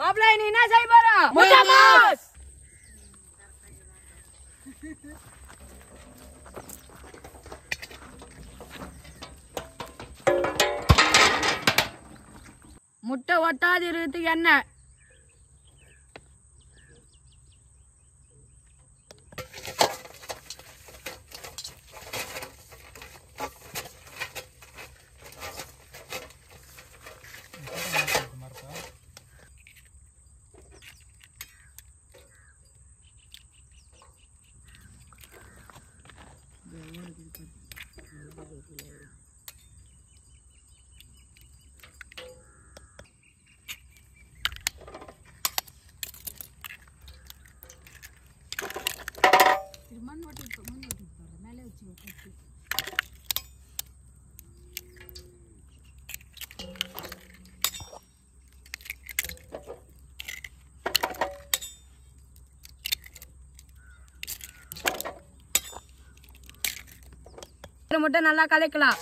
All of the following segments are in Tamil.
மாப்பிள்ள நீ என்ன செய்ய போற முட்டை மாஸ் முட்டை ஒட்டாது இருக்கிறதுக்கு என்ன ஒரு முட்டை நல்லா கலக்கலாம்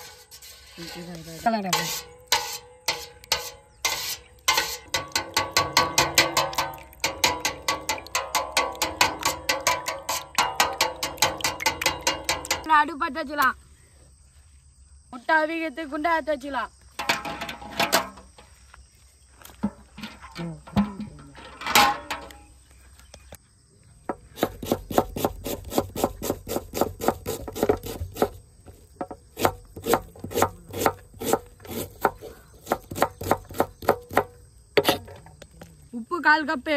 அடுப்பத்து வச்சுக்கலாம் முட்டை அவிகத்துக்கு குண்டா எடுத்து வச்சுக்கலாம் உப்பு கால் கப்பு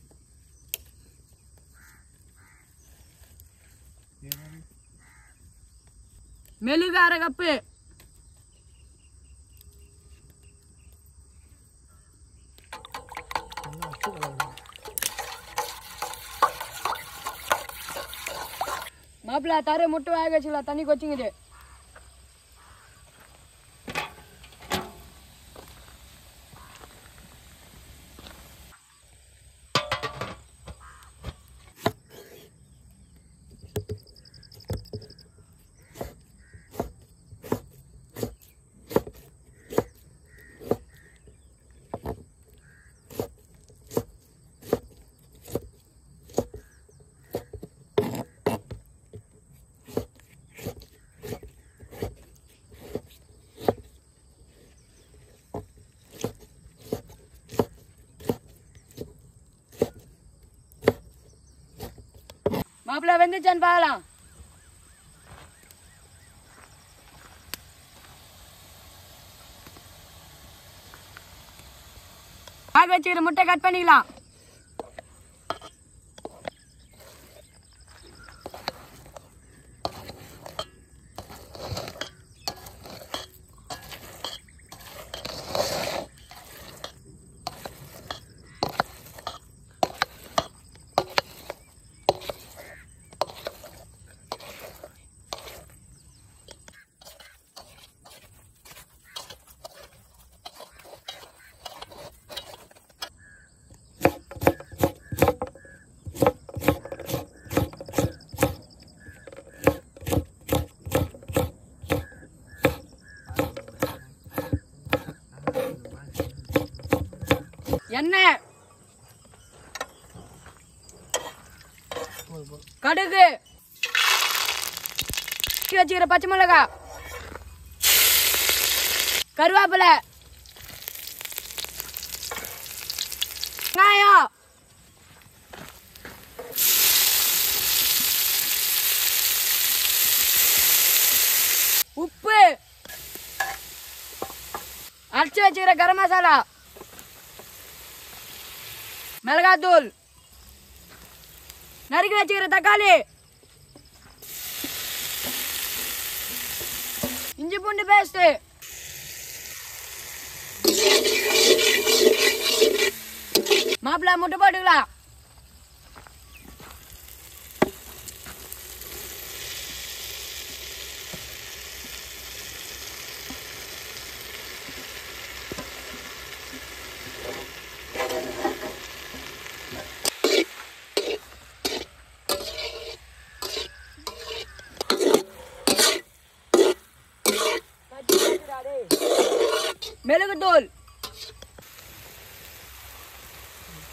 மெழுகு அரை கப்பு மாப்பிள்ள தர முட்டை வேக வச்சுக்கலாம் தண்ணி கொச்சிங்குது மாப்பிள்ள வெந்துச்சான்னு பார்க்கலாம் வேக வச்சுக்கிற முட்டை கட் பண்ணிக்கலாம் எண்ணெய் கடுகு வெட்டி வச்சுக்கிற பச்சை மிளகா கருவேப்பிலை வெங்காயம் உப்பு அரைச்சி வச்சுக்கிற கரம் மசாலா மிளகாத்தூள் நறுக்கி வச்சுக்கிற தக்காளி இஞ்சி பூண்டு பேஸ்ட் மாப்பிள்ளை முட்டை போட்டுக்கலாம் மிளகுத்தூள்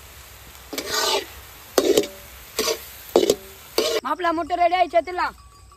மாப்பிள முட்டை ரெடி ஆகி சேர்த்துலாம்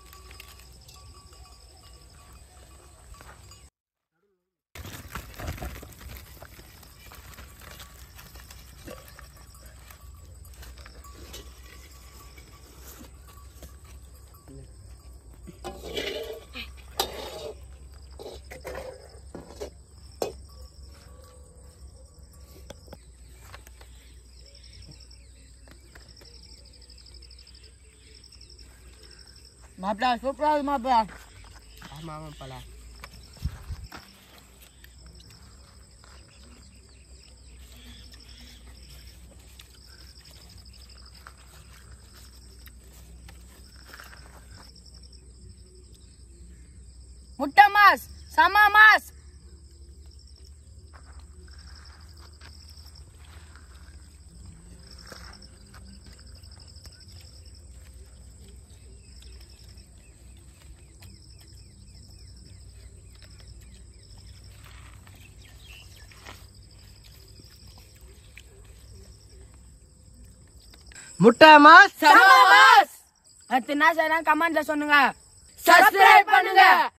மாப்பிளா சூப்பரா இருக்கு மாப்பிளா ஆமா ஆமா பல முட்டை மாஸ் சமா மாஸ் முட்டை மாஸ் சமா மாஸ் அடுத்து என்ன செய்யலாம் கமெண்ட்ல சொல்லுங்க சப்ஸ்கிரைப் பண்ணுங்க